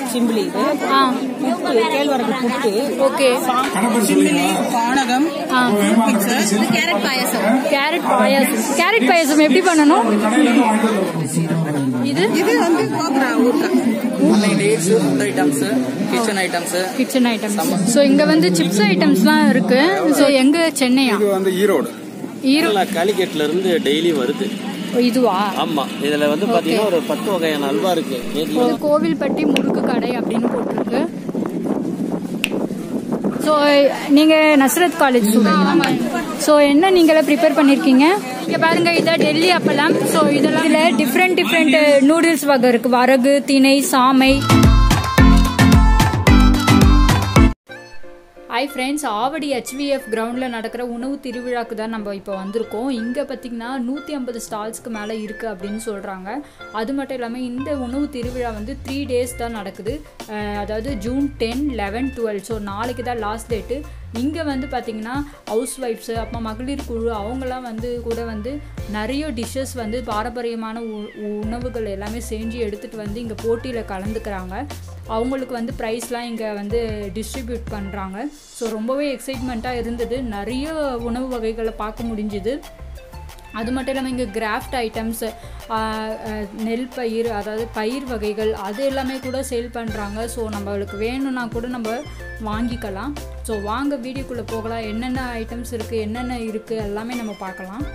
Simply இது ஆ புட்டு கேழ்வரகு புட்டு okay simply panakam ஆ carrot payasam carrot payasam carrot payasam எப்படி பண்ணணும் இது இது வந்து கோக்ரா ஊறுகாய் dates food items kitchen items kitchen items so இங்க வந்து சிப்ஸ் ஐட்டம்ஸ்லாம் இருக்கு ஸோ எங்க சென்னையா இது வந்து ஈரோடு ஈரோ காலிக்கட்ல இருந்து டெய்லி வருது இதுவா ஆமா இதுல வந்து பாத்தீங்கன்னா ஒரு பத்து வகையான அல்வா இருக்கு நேத்து இது கோவில்பட்டி முறுக்கு கடை அப்படின்னு போட்டிருக்கு ஸோ நீங்க நஸ்ரத் காலேஜ் ஸ்டூடெண்ட் ஸோ என்ன நீங்களே ப்ரிப்பேர் பண்ணிருக்கீங்க இங்க பாருங்க இதை டெல்லி அப்பலாம் ஸோ இதெல்லாம் இதுல டிஃப்ரெண்ட் டிஃப்ரெண்ட் நூடுல்ஸ் வகை இருக்கு வரகு திணை சாமை ஹாய் ஃப்ரெண்ட்ஸ் ஆவடி ஹெச்விஎஃப் கிரவுண்டில் நடக்கிற உணவு திருவிழாக்கு தான் நம்ம இப்போ வந்திருக்கோம் இங்கே பார்த்தீங்கன்னா நூற்றி ஐம்பது ஸ்டால்ஸ்க்கு மேலே இருக்குது அப்படின்னு சொல்கிறாங்க அது மட்டும் இல்லாமல் இந்த உணவு திருவிழா வந்து த்ரீ டேஸ் தான் நடக்குது அஹ் அதாவது June ten eleven twelve so நாளைக்கு தான் லாஸ்ட் டேட்டு இங்கே வந்து பார்த்திங்கன்னா ஹவுஸ் ஒய்ஃப்ஸு அப்புறம் மகளிர் குழு அவங்களாம் வந்து கூட வந்து நிறைய டிஷ்ஷஸ் வந்து பாரம்பரியமான உ- உணவுகள் எல்லாமே செஞ்சு எடுத்துகிட்டு வந்து இங்கே போட்டியில் கலந்துக்கிறாங்க அவங்களுக்கு வந்து ப்ரைஸ்லாம் இங்கே வந்து டிஸ்ட்ரிபியூட் பண்ணுறாங்க ஸோ ரொம்பவே எக்ஸைட்மெண்ட்டாக இருந்தது நிறைய உணவு வகைகளை பார்க்க முடிஞ்சுது அது மட்டும் இல்லாமல் இங்கே கிராஃப்ட் ஐட்டம்ஸ் நெல் பயிர் அதாவது பயிர் வகைகள் அது எல்லாமே கூட சேல் பண்ணுறாங்க ஸோ நம்மளுக்கு வேணும்னா கூட நம்ம வாங்கிக்கலாம் ஸோ வாங்க வீடியோக்குள்ளே போகலாம் என்னென்ன ஐட்டம்ஸ் இருக்குது என்னென்ன இருக்குது எல்லாமே நம்ம பார்க்கலாம்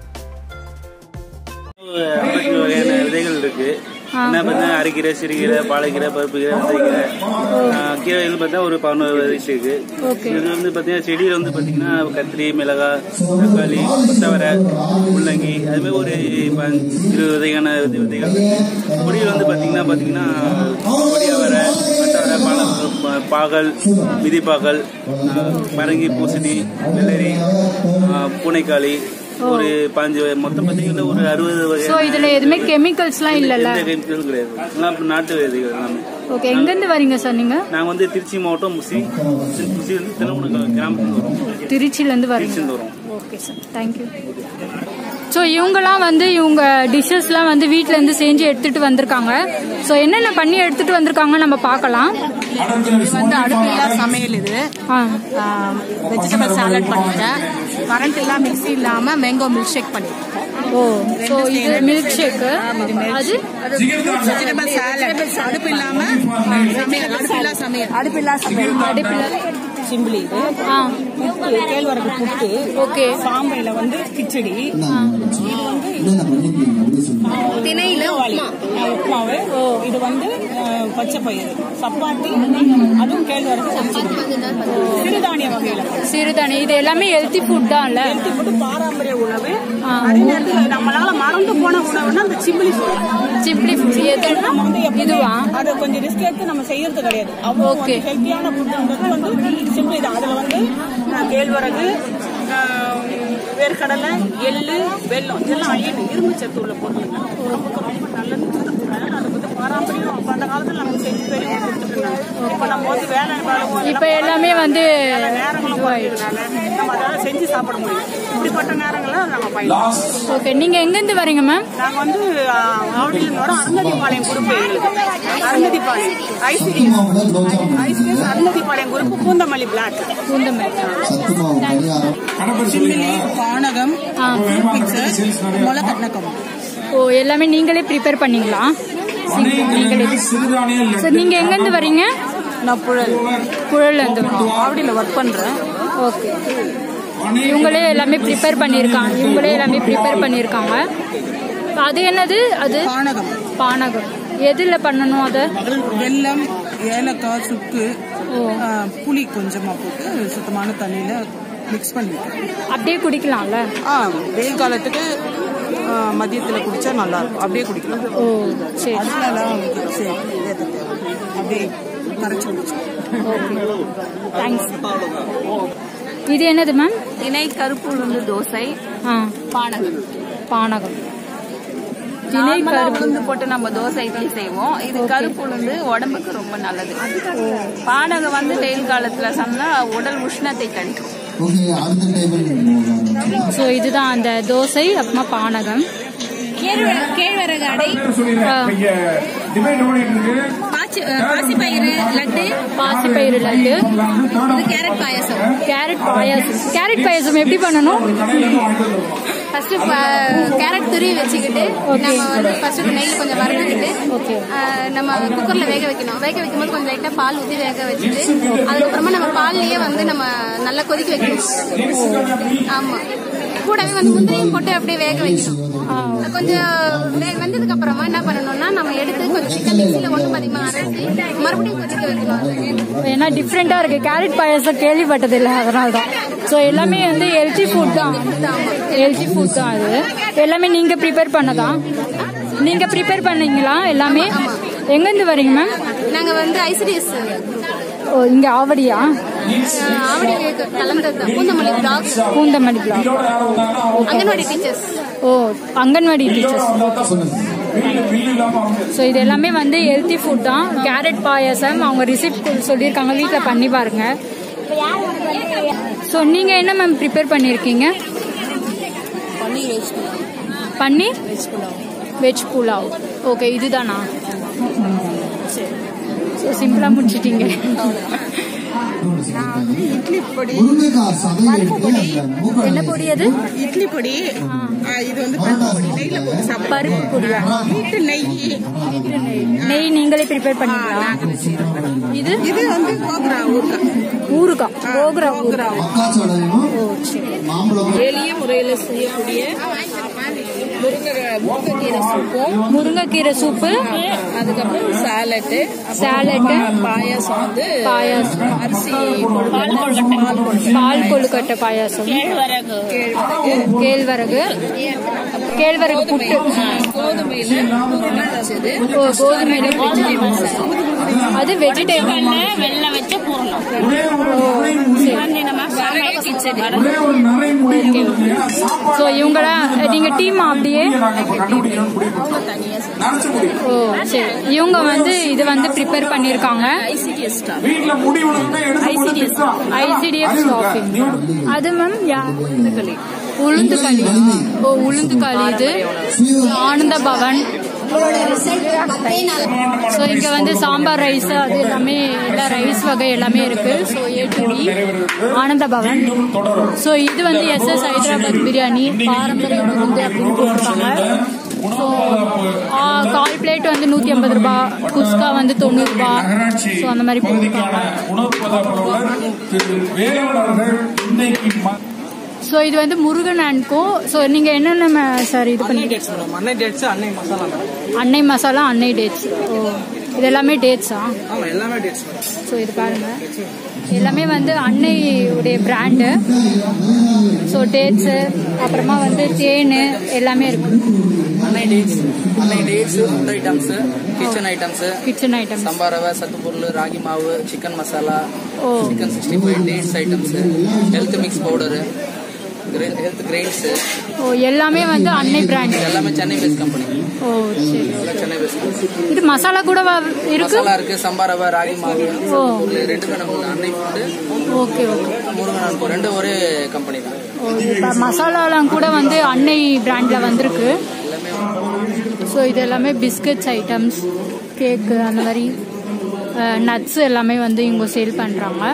ஐம்பத்தி வகையான விதைகள் இருக்கு என்ன பார்த்தா அரைக்கீரை சிறுகீரை பாலைக்கீரை பருப்பு கீரை விதைக்கீரை ஆஹ் கீரைகள் பார்த்தா ஒரு பதினோரு வெரைட்டி இருக்கு இது வந்து பார்த்தீங்கன்னா செடியில் வந்து பார்த்தீங்கன்னா கத்திரி மிளகாய் தக்காளி கொத்தவரை முள்ளங்கி அது மாதிரி ஒரு ப- இருபது விதையான விதை- விதைகள் இருக்கு கொடியில் வந்து பார்த்தீங்கன்னா பார்த்தீங்கன்னா கொடியவரை கொத்தவரை பால ப- பாகல் மிதிப்பாகல் ஆஹ் பரங்கி பூசணி வெள்ளரி ஆஹ் பூனைக்காளி ஒரு பாஞ்சு வகை- மொத்தம் பார்த்தீங்கன்னா ஒரு அறுபது வகை ஸோ இதில் எதுவுமே கெமிக்கல்ஸ்லாம் இல்லைல்ல எந்த கெமிக்கலும் கிடையாது எல்லாம் நாட்டு விதைகள் எல்லாமே ஓகே எங்கேருந்து வரீங்க சார் நீங்கள் நாங்கள் வந்து திருச்சி மாவட்டம் முசி முசி வந்து திருவண்ணாமலை கிராமத்துக்கு வரோம் திருச்சியிலேருந்து வரீங்க திருச்சிந்து வரோம் ஓகே சார் தேங்க்யூ ஸோ இவங்கெல்லாம் வந்து இவங்க டிஷ்ஷஸ்லாம் வந்து வீட்டிலேருந்து செஞ்சு எடுத்துகிட்டு வந்திருக்காங்க ஸோ என்னென்ன பண்ணி எடுத்துகிட்டு வந்திருக்காங்க நம்ம பார்க்கலாம் இது வந்து அடுப்பில்லா சமையல் இது ஆ வெஜிடபிள் சாலட் பண்ணிட்டேன் கரண்ட் இல்லா மிக்ஸி இல்லாம மேங்கோ மில்க் ஷேக் பண்ணிட்டேன் ஓ ஸோ இது மில்க் ஷேக்கு அது வெஜிடபிள் சாலட் அடுப்பு இல்லாம சமையல் அடுப்பில்லா சமையல் அடுப்பில்லா சமையல் அடுப்பில் சிம்பிளி இது ஆ புட்டு கேழ்வரகு புட்டு ஓகே சாம்பையில வந்து கிச்சடி திணையில உப்புமா உப்புமாவு இது வந்து அஹ், பச்சை பயிறு சப்பாத்தி அதுவும் கேழ்வரகு சிறுதானிய வகையில சிறுதானி இது எல்லாமே ஹெல்த்தி ஃபுட் தான்ல ஹெல்த்தி ஃபுட் பாரம்பரிய உணவு அதே நேரத்தில் நம்மளால மறந்து போன உணவுன்னா அந்த சிம்பிளி சொல்லலாம் சிம்பிளி ஃபுட் எது நம்ம வந்து எப்பவுமே இதுவா அதை கொஞ்சம் ரிஸ்க் எடுத்து நம்ம செய்யறது கிடையாது அவ்வளோ Okay. ஹெல்த்தியான ஃபுட்ன்றது வந்து சிம்பிளி தான் அதுல வந்து அஹ், கேழ்வரகு அஹ், வேர்க்கடலை எள்ளு வெல்லம் இதெல்லாம் அயன் இரும்பு சத்து உள்ள பொருளுங்க உடம்புக்கு ரொம்ப நல்லது அதனால அது வந்து பாரம்பரியம் அப்ப அந்த காலத்துல நமக்கு செஞ்சு பெரிய கொடுத்துட்டு இருந்தாங்க இப்ப நம்ம வந்து வேலை வேலை இப்போ எல்லாமே வந்து நேரங்களும் குறையிறதுனால நம்ம அதெல்லாம் செஞ்சு சாப்பிட முடியும் இப்படிப்பட்ட நேரங்களை நம்ம பயன்படுத்தலாம் ஓகே நீங்கள் எங்கேருந்து வரீங்க மேம் நாங்க வந்து ஆவடியில் வரோம் அருந்ததிபாளையம் குரூப் எங்களுக்கு Arunthathipalayam ICDS ICDS Arunthathipalayam group Poonamallee block simply panakam முளைக்கட்னக்கம் ஓ எல்லாமே நீங்களே ப்ரிப்பேர் பண்ணீங்களா நீங்களே சார் நீங்கள் எங்கேருந்து வரீங்க நான் புழல் குழல்லேருந்து ஆவடியில் ஒர்க் பண்றேன் ஓகே இவங்களே எல்லாமே ப்ரிப்பேர் பண்ணியிருக்காங்க இவங்களே எல்லாமே ப்ரிப்பேர் பண்ணியிருக்காங்க அது என்னது அது பானகம் பானகம் எதில் பண்ணணும் அதை வெல்லம் ஏலக்காய் சுக்கு ஓ ஆ, புளி கொஞ்சமா போட்டு சுத்தமான தண்ணியில மிக்ஸ் பண்ணிருக்கேன் அப்படியே குடிக்கலாம்ல ஆ வெயில் காலத்துக்கு ஆ, மதியத்துல குடிச்சா நல்லா இருக்கும் அப்படியே குடிக்கலாம் ஓ சரி அதனால சரி ஏத்த தேவை. அப்படியே கரைச்சி குடிச்சு தேங்க்ஸ் இது என்னது மேம் திணை கருப்பு உளுந்து தோசை ஆ பானகம் பானகம் திணை நார்மலா கருப்பு உளுந்து போட்டு நம்ம தோசை இட்லி செய்வோம் இது கருப்பு உளுந்து உடம்புக்கு ரொம்ப நல்லது பானகம் வந்து வெயில் காலத்துல சாப்பிட்டா உடல் உஷ்ணத்தை கழிக்கும் ஓகே அடுத்த டேபிள் ஸோ இதுதான் அந்த தோசை அப்புறமா பானகம் கேழ்வரகு அடை ஆ, பாச்ச பச்சை பாசிப்பயிறு லட்டு பாசிப்பயிறு லட்டு இது carrot payasam carrot payasam carrot payasam எப்படி பண்ணணும் ஃபர்ஸ்ட் கேரட் துருவி வச்சுக்கிட்டு நம்ம வந்து ஃபர்ஸ்ட் நெய்யில் கொஞ்சம் வறுத்துக்கிட்டு ஆஹ், நம்ம குக்கர்ல வேக வைக்கணும் வேக வைக்கும்போது கொஞ்சம் லைட்டா பால் ஊற்றி வேக வச்சுட்டு அதுக்கப்புறமா நம்ம பால்லயே வந்து நம்ம நல்லா கொதிக்க வைக்கணும் ஆமா கூடவே வந்து முந்திரியும் போட்டு அப்படியே வேக வைக்கணும் கொஞ்சம் வே- வெந்ததுக்கு அப்புறமா என்ன பண்ணணும்னா நம்ம எடுத்து கொஞ்சம் சிக்கன் மிக்சியில் ஒன்று பதிமா அரைச்சி மறுபடியும் கொதிக்க வைக்கணும் அதை. ஏன்னா டிஃப்ரெண்டா இருக்கு கேரட் பாயாசம் கேள்விப்பட்டது இல்லை அதனால தான் ஸோ எல்லாமே வந்து ஹெல்த்தி ஃபுட் தான் ஹெல்த்தி ஃபுட் தான் அது எல்லாமே நீங்க ப்ரிப்பேர் பண்ணதா நீங்க ப்ரிப்பேர் பண்ணீங்களா எல்லாமே எங்கேருந்து வரீங்க மேம் நாங்க வந்து ஐசிடிஎஸ் ஓ இங்க ஆவடியா ஆவடி கலந்தது தான் Poonamallee block Poonamallee block anganwadi teachers ஓ அங்கன்வாடி டீச்சர்ஸ் ஸோ இது எல்லாமே வந்து ஹெல்த்தி ஃபுட் தான் கேரட் பாயாசம் அவங்க ரிசிப்ட் சொல்லியிருக்காங்க வீட்டில் பண்ணி பாருங்க ஸோ நீங்கள் என்ன மேம் ப்ரிப்பேர் பண்ணியிருக்கீங்க பன்னீர் வெஜ் புலாவ் ஓகே இதுதானா சரி ஸோ சிம்பிளாக முடிச்சிட்டீங்க முருங்கைக்காய் சதை எடுத்து அந்த மூக்கை என்ன பொடி அது இட்லி பொடி ஆ, இது வந்து பருப்பு பொடி நெய்ல போட்டு சாப்பிடுவோம் பருப்பு பொடியா வீட்டு நெய் நெய் நீங்களே ப்ரிப்பேர் பண்ணீங்களா இது இது வந்து கோக்ரா ஊறுகாய் ஊறுகாய் கோகுரா ஊறுகாய் மக்காச்சோடையும் மாம்பழம் எளிய முறையில செய்யக்கூடிய முருங்கை முருங்கைக்கீரை சூப்பும் முருங்கைக்கீரை சூப்பு அதுக்கப்புறம் சாலட்டு சாலட்டு பாயாசம் வந்து பாயாசம் அரிசி பால் கொழுக்கட்டை பால் கொழுக்கட்டை பால் கொழுக்கட்டை பாயாசம் கேழ்வரகு கேழ்வரகு கேழ்வரகு புட்டு கோதுமையில பூரணம் காசுது ஓ கோதுமையில அது வெஜிடேபிள் வெள்ளம் வச்ச பூரணம் ஸோ இவங்களாம் நீங்க டீம் அப்படியே ஓ சரி இவங்க வந்து இது வந்து ப்ரிப்பேர் பண்ணியிருக்காங்க ஐசிடிஎஃப் ஸ்டாஃபிங் அது மேம் உளுந்து களி ஓ உளுந்து களி இது ஆனந்த பவன் ஸோ இங்கே வந்து சாம்பார் ரைஸ் அது எல்லாமே எல்லா ரைஸ் வகை எல்லாமே இருக்கு ஸோ ஏ டு டி ஆனந்த பவன் ஸோ இது வந்து எஸ்எஸ் ஹைதராபாத் பிரியாணி பாரம்பரிய விருந்து அப்படின்னு போட்டிருக்காங்க ஸோ கால் பிளேட் வந்து நூற்றி ஐம்பது ரூபா குஸ்கா வந்து தொண்ணூறு ரூபா ஸோ அந்த மாதிரி போட்டிருக்காங்க ஸோ இது வந்து முருகன் அண்ட்கோ ஸோ நீங்கள் என்னென்ன சார் இது பண்ணி டேட்ஸ் மேடம் அன்னை டேட்ஸ் அன்னை மசாலா மேடம் அன்னை மசாலா அன்னை டேட்ஸ் ஓ இது எல்லாமே டேட்ஸா ஆமா எல்லாமே டேட்ஸ் மேடம் ஸோ இது பாருங்க எல்லாமே வந்து அன்னை உடைய பிராண்டு ஸோ டேட்ஸு அப்புறமா வந்து தேன் எல்லாமே இருக்கு Annai dates Annai dates food items kitchen items kitchen items sambar ரவை சத்து பொருள் ராகி மாவு சிக்கன் மசாலா ஓ chicken sixty five dates items health mix powder health grains ஓ எல்லாமே வந்து அன்னை பிராண்ட் எல்லாமே சென்னை பேஸ்ட் கம்பெனி ஓ சரி எல்லாம் சென்னை பேஸ்ட் கம்பெனி இது மசாலா கூட வ- இருக்கு மசாலா இருக்கு சம்பார் ரவை ராகி மாவு ஓ. பொருள் ரெண்டுமே நம்ம Annai food okay okay Murugan அனுப்போம் ரெண்டு ஒரே கம்பெனி தான் ஓ இப்போ மசாலாலாம் கூட வந்து அன்னை பிராண்ட்ல வந்திருக்கு ஸோ இது எல்லாமே பிஸ்கட்ஸ் ஐட்டம்ஸ் கேக்கு அந்த மாதிரி நட்ஸ் எல்லாமே வந்து இவங்க சேல் பண்ணுறாங்க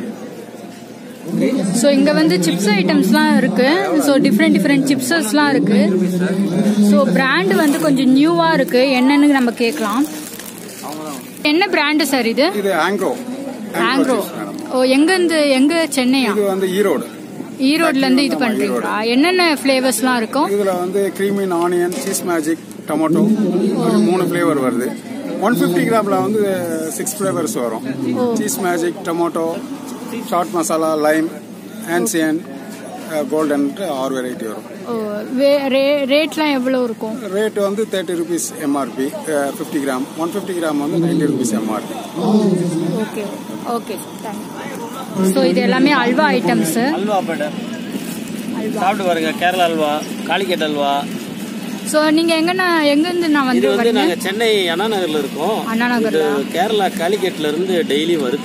ஸோ இங்கே வந்து சிப்ஸ் ஐட்டம்ஸ்லாம் இருக்கு ஸோ டிஃப்ரெண்ட் டிஃப்ரெண்ட் சிப்ஸஸ்லாம் இருக்கு ஸோ பிராண்டு வந்து கொஞ்சம் நியூவாக இருக்கு என்னன்னு நம்ம கேட்கலாம் என்ன பிராண்டு சார் இது இது ஆங்க்ரோ ஆங்க்ரோ ஓ எங்கேருந்து எங்க சென்னையா இது வந்து ஈரோடு ஈரோட்ல இருந்து இது பண்றீங்களா என்னென்ன ஃபிளேவர்ஸ்லாம் இருக்கும் இதுல வந்து creamy onion cheese magic tomato மூணு ஃப்ளேவர் வருது ஒன் ஃபிஃப்டி கிராம்ல வந்து சிக்ஸ் ஃப்ளேவர்ஸ் வரும் cheese magic tomato chaat masala lime ஆன்சியன் கோல்டன் ஆறு வெரைட்டி வரும் ஓ, வே- ரே- ரேட்லாம் எவ்வளோ இருக்கும் ரேட் வந்து thirty rupees MRP fifty gram one fifty gram வந்து ninety rupees MRP okay okay so இது எல்லாமே அல்வா ஐட்டம்ஸ் அல்வா பேட்டை சாப்பிட்டு பாருங்க கேரளா அல்வா காளிக்கட் அல்வா ஸோ நீங்க எங்கன்னா எங்கேருந்து நான் இது வந்து வந்து வரீங்க நாங்க சென்னை அண்ணா நகர்ல இருக்கோம் அண்ணா நகர்ல இது கேரளா காலிக்கட்ல இருந்து டெய்லி வருது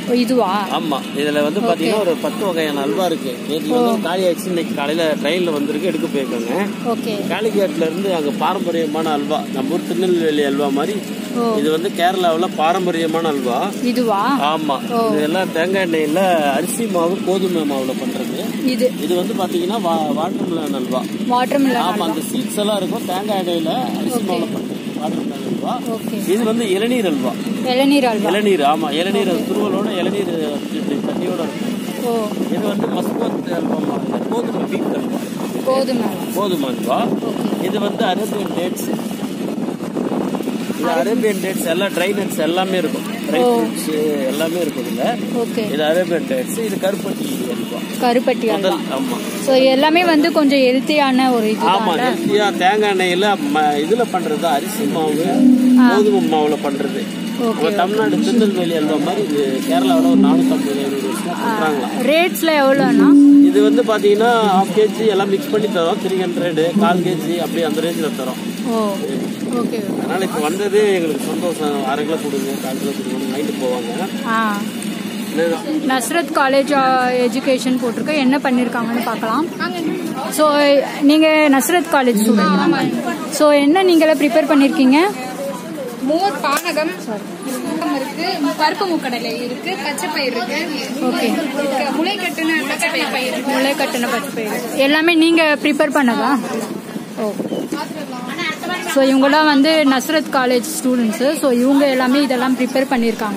ஓ, இதுவா ஆமா இதுல வந்து பாத்தீங்கன்னா ஒரு பத்து வகையான அல்வா இருக்கு நேற்று வந்து காலி ஆயிடுச்சு இன்னைக்கு காலையில ட்ரெயின்ல வந்திருக்கு எடுக்க போயிருக்காங்க ஓகே காலிகேட்ல இருந்து அங்க பாரம்பரியமான அல்வா நம்ம ஊர் திருநெல்வேலி அல்வா மாதிரி ஓ. இது வந்து கேரளாவுல பாரம்பரியமான அல்வா இதுவா ஆமா இதெல்லாம் தேங்காய் எண்ணெயில அரிசி மாவு கோதுமை மாவுல பண்றது இது இது வந்து பாத்தீங்கன்னா watermelon halwa watermelon ஆமா அந்த சீட்ஸ் எல்லாம் இருக்கும் தேங்காய் எண்ணெயில அரிசி மாவுல பண்றது வாட்டர் மிலன் அல்வா ஓகே இது வந்து இளநீர் அல்வா இளநீர் அல்வா இளநீர் ஆமா இளநீர் துருவலோட இளநீர் இப்படி தண்ணியோட இருக்கும் ஓ இது வந்து மஸ்கோத் அல்வா மாதிரி கோதுமை பீக் அல்வா கோதுமை கோதுமை அல்வா இது வந்து அரேபியன் டேட்ஸ் இது அரேபியன் டேட்ஸ் எல்லாம் ட்ரை நட்ஸ் எல்லாமே இருக்கும் ட்ரை ஃப்ரூட்ஸ் எல்லாமே இருக்கும் இதுல ஓகே இது அரேபியன் டேட்ஸ் இது கருப்பட்டி அல்வா கருப்பட்டி அல்வா முதல் ஆமா ஸோ எல்லாமே வந்து கொஞ்சம் ஹெல்த்தியான ஒரு இது ஆமா ஹெல்த்தியா தேங்காய் எண்ணெயில ம- இதுல பண்றது அரிசி மாவு கோதுமை மாவுல பண்றது நம்ம தமிழ்நாடு திருநெல்வேலி அல்வா மாதிரி இது கேரளாவோட ஒரு நானூத்தம்பது ஐநூறு வருஷமா பண்றாங்களா ரேட்ஸ்ல எவ்வளோண்ணா இது வந்து பாத்தீங்கன்னா ஹாஃப் கேஜி எல்லாம் மிக்ஸ் பண்ணி தரோம் த்ரீ ஹண்ட்ரடு கால் கேஜி அப்படி அந்த ரேஞ்சில் தரோம் ஓ ஓகே அதனால இப்போ வந்தது எங்களுக்கு சந்தோஷம் அரை கிலோ கொடுங்க கால் கிலோ கொடுங்க வாங்கிட்டு போவாங்க ஆ என்ன- நஸ்ரத் காலேஜ் எஜுகேஷன் போட்டிருக்கு என்ன பண்ணியிருக்காங்கன்னு பார்க்கலாம் ஸோ நீங்கள் நஸ்ரத் காலேஜ் ஸ்டூடெண்ட் ஸோ என்ன நீங்களே ப்ரிப்பேர் பண்ணியிருக்கீங்க மோர் பானகம் இருக்கு பருப்பு முக்கடலை இருக்கு பச்சை பயிர் இருக்கு ஓகே முளை கட்டுன பச்சை பயிர் இருக்கு முளை கட்டின பச்சை பயிறு எல்லாமே நீங்கள் ப்ரிப்பேர் பண்ணதா ஓ ஸோ இவங்களாம் வந்து நஸ்ரத் காலேஜ் ஸ்டூடெண்ட்ஸு ஸோ இவங்க எல்லாமே இதெல்லாம் ப்ரிப்பேர் பண்ணியிருக்காங்க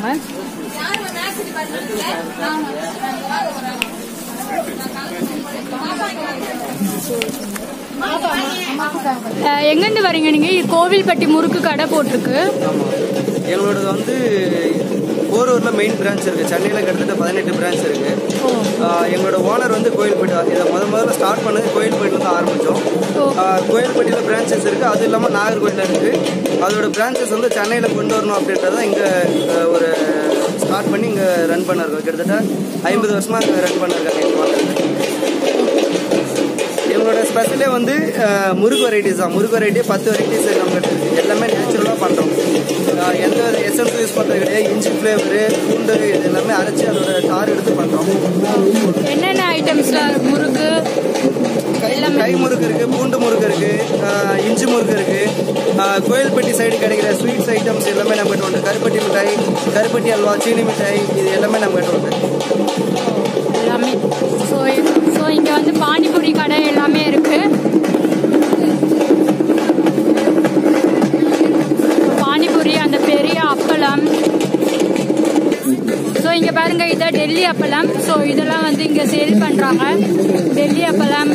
அஹ், எங்கேருந்து வரீங்க நீங்கள் கோவில்பட்டி முறுக்கு கடை போட்டிருக்கு எங்களோடது வந்து போரூர்ல மெயின் பிரான்ச் இருக்கு சென்னையில கிட்டத்தட்ட பதினெட்டு பிரான்ச் இருக்கு ஆஹ் எங்களோட ஓனர் வந்து கோயில்பேட்டை இதை முத முதல்ல ஸ்டார்ட் பண்ணது கோயில்பேட்டில் தான் ஆரம்பிச்சோம் ஆஹ் கோயில்பேட்டியில் பிரான்ச்சஸ் இருக்கு அது இல்லாமல் நாகர்கோயிலில் இருக்கு அதோட பிரான்ச்சஸ் வந்து சென்னையில் கொண்டு வரணும் அப்படின்றத இங்கே ஒரு ஸ்டார்ட் பண்ணி இங்கே ரன் பண்ணிருக்கோம் கிட்டத்தட்ட ஐம்பது வருஷமா இங்கே ரன் பண்ணிருக்காங்க எங்கள் ஓனர் எங்களோட ஸ்பெஷலே வந்து அஹ், முறுக்கு வெரைட்டிஸ் தான் முறுக்கு வெரைட்டி பத்து வெரைட்டிஸ் நம்ம இருக்கு எல்லாமே நேச்சுரலாக பண்ணுறோம் எந்த எசன்ஸ் யூஸ் பண்ணுறது கிடையாது இஞ்சி ஃப்ளேவரு பூண்டு இது எல்லாமே அரைச்சி அதோட தார் எடுத்து பண்ணுறோம் என்னென்ன ஐட்டம்ஸ்ல முறுக்கு கை முறுக்கு இருக்கு பூண்டு முறுக்கு இருக்கு அஹ், இஞ்சி முறுக்கு இருக்கு அஹ், கோயில்பட்டி சைடு கிடைக்கிற ஸ்வீட்ஸ் ஐட்டம்ஸ் எல்லாமே நம்ம கிட்ட உண்டு கருப்பட்டி மிட்டாய் கருப்பட்டி அல்வா சீனி மிட்டாய் இது எல்லாமே நம்ம கிட்ட உண்டு எல்லாமே ஸோ ஸோ இங்கே வந்து பானிபூரி கடை எல்லாமே இருக்கு பானிபூரி அந்த பெரிய அப்பளம் ஸோ இங்கே பாருங்க இதை டெல்லி அப்பளம் ஸோ இதெல்லாம் வந்து இங்கே சேல் பண்ணுறாங்க டெல்லி அப்பளம்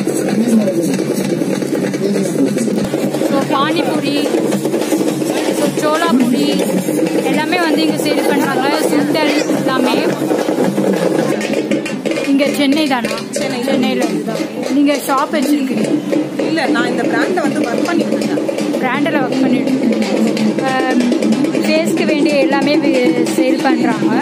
ஸோ பானிபூரி ஸோ சோலாபூரி எல்லாமே வந்து இங்கே சேல் பண்ணுறாங்க சுண்டல் எல்லாமே இங்க சென்னை தானா சென்னை சென்னையில இருந்துதான் நீங்க ஷாப் வச்சிருக்கீங்க இல்ல நான் இந்த பிராண்ட்ல வந்து ஒர்க் பண்ணிட்டு இருக்கேன் பிராண்டில் ஒர்க் பண்ணிட்டு ஃபேஸ்க்கு வேண்டிய எல்லாமே சேல் பண்றாங்க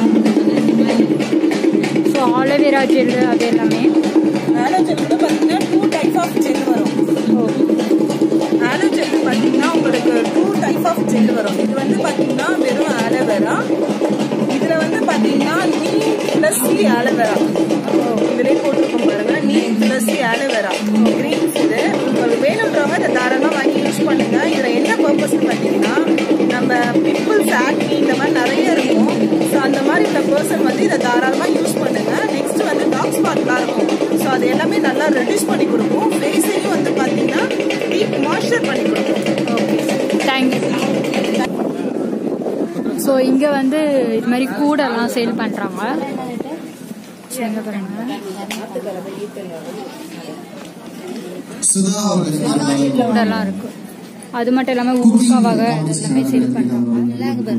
ஸோ ஆலோவேரா ஜெல் அது எல்லாமே ஆலோ ஜெல் கூட பார்த்தீங்கன்னா டூ டைப் ஆஃப் ஜெல் வரும் ஆலோ ஜெல் பார்த்தீங்கன்னா உங்களுக்கு டூ டைப் ஆஃப் ஜெல் வரும் இது வந்து பார்த்தீங்கன்னா வெறும் ஆலோவேரா இதுல வந்து பார்த்தீங்கன்னா நீம் பிளஸ் ஆலோவேரா இதுலேயே போட்டிருக்கோம் பாருங்க நீம் பிளஸ் ஆலோவேரா கிரீன்ஸ் இது உங்களுக்கு வேணுன்றவங்க இதை தாராளமாக வாங்கி யூஸ் பண்ணுங்க இதுல என்ன பர்பஸ் பார்த்தீங்கன்னா நம்ம பிம்பிள்ஸ் ஆக்னி இந்த மாதிரி நிறைய இருக்கும் ஸோ அந்த மாதிரி இந்த பர்சன் வந்து இதை தாராளமாக யூஸ் பண்ணுங்க நெக்ஸ்ட் வந்து டாக் ஸ்பாட்லாம் இருக்கும் ஸோ அது எல்லாமே நல்லா ரெடியூஸ் பண்ணி கொடுக்கும் ஃபேஸையும் வந்து பார்த்தீங்கன்னா டீப் மாய்ஸ்சர் பண்ணி கொடுக்கும் தேங்க்யூ ஸோ இங்கே வந்து இது மாதிரி கூடெல்லாம் சேல் பண்ணுறாங்க எங்கே பாருங்க சுதா அவர்கள் கூடெல்லாம் இருக்கு அது மட்டும் இல்லாமல் ஊர்கா வகை அது எல்லாமே சேல் பண்ணுறாங்க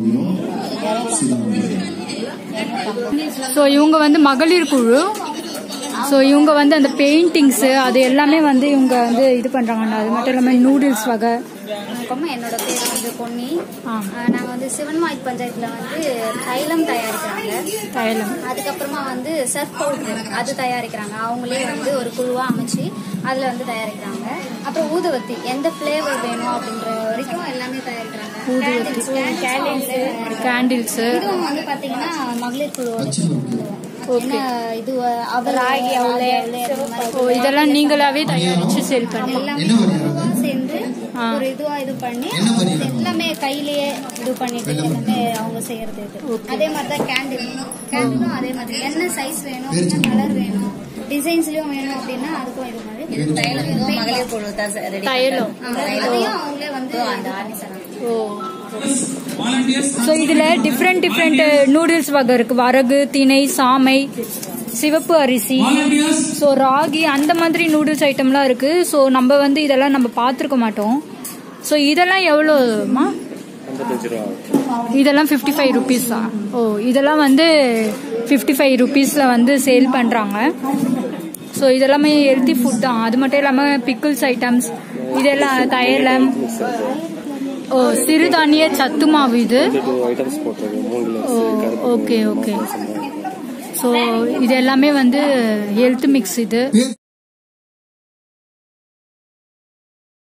ஸோ இவங்க வந்து மகளிர் குழு ஸோ இவங்க வந்து அந்த பெயிண்டிங்ஸு அது எல்லாமே வந்து இவங்க வந்து இது பண்ணுறாங்க அது மட்டும் இல்லாமல் நூடுல்ஸ் வகை வணக்கம் என்னோட பேர் வந்து பொன்னி ஆ. அஹ் நாங்க வந்து சிவன்மாய்ட் பஞ்சாயத்துல வந்து தைலம் தயாரிக்கிறாங்க தைலம் அதுக்கப்புறமா வந்து சர்ஃப் பவுடர் அது தயாரிக்கிறாங்க அவங்களே வந்து ஒரு குழுவா அமைச்சு அதுல வந்து தயாரிக்கிறாங்க அப்புறம் ஊதுவத்தி எந்த ஃபிளேவர் வேணும் அப்படின்ற வரைக்கும் எல்லாமே தயாரிக்கிறாங்க ஊதுவத்தி. கேண்டில்ஸ் கேண்டில்ஸு இதுவும் வந்து பாத்தீங்கன்னா மகளிர் குழு என்ன இது அவர் ராகி அவளே ஓ இதெல்லாம் நீங்களாவே தயாரிச்சு சேல் பண்ணி எல்லாமே குழுவா சேர்ந்து ஒரு இதுவா இது பண்ணி எல்லாமே கையிலேயே இது பண்ணிட்டு எல்லாமே அவங்க செய்யறது இது அதே மாதிரி தான் கேண்டில் கேண்டிலும் அதே மாதிரி என்ன சைஸ் வேணும் என்ன கலர் வேணும் டிசைன்ஸ்லயும் வேணும் அப்படின்னா அதுக்கும் இது மாதிரி தைலம் மகளிர் குழு தான் ரெடி தைலம். அதையும் அவங்களே வந்து ஓ ஸோ இதில் டிஃப்ரெண்ட் டிஃப்ரெண்ட் நூடுல்ஸ் வகை இருக்கு வரகு திணை சாமை சிவப்பு அரிசி ஸோ ராகி அந்த மாதிரி நூடுல்ஸ் ஐட்டம்லாம் இருக்கு ஸோ நம்ம வந்து இதெல்லாம் நம்ம பார்த்துருக்க மாட்டோம் ஸோ இதெல்லாம் எவ்வளோமா இதெல்லாம் ஃபிஃப்டி ஃபைவ் ருபீஸா ஓ இதெல்லாம் வந்து ஃபிஃப்டி ஃபைவ் ருபீஸில் வந்து சேல் பண்ணுறாங்க ஸோ இதெல்லாமே ஹெல்த்தி ஃபுட் தான் அது மட்டும் இல்லாமல் பிக்கிள்ஸ் ஐட்டம்ஸ் இதெல்லாம் தைலம் ஓ சிறுதானிய சத்து மாவு இது ஐட்டம்ஸ் போட்டிருக்கு மூணு ஓ ஓகே ஓகே ஸோ இது எல்லாமே வந்து ஹெல்த் மிக்ஸ் இது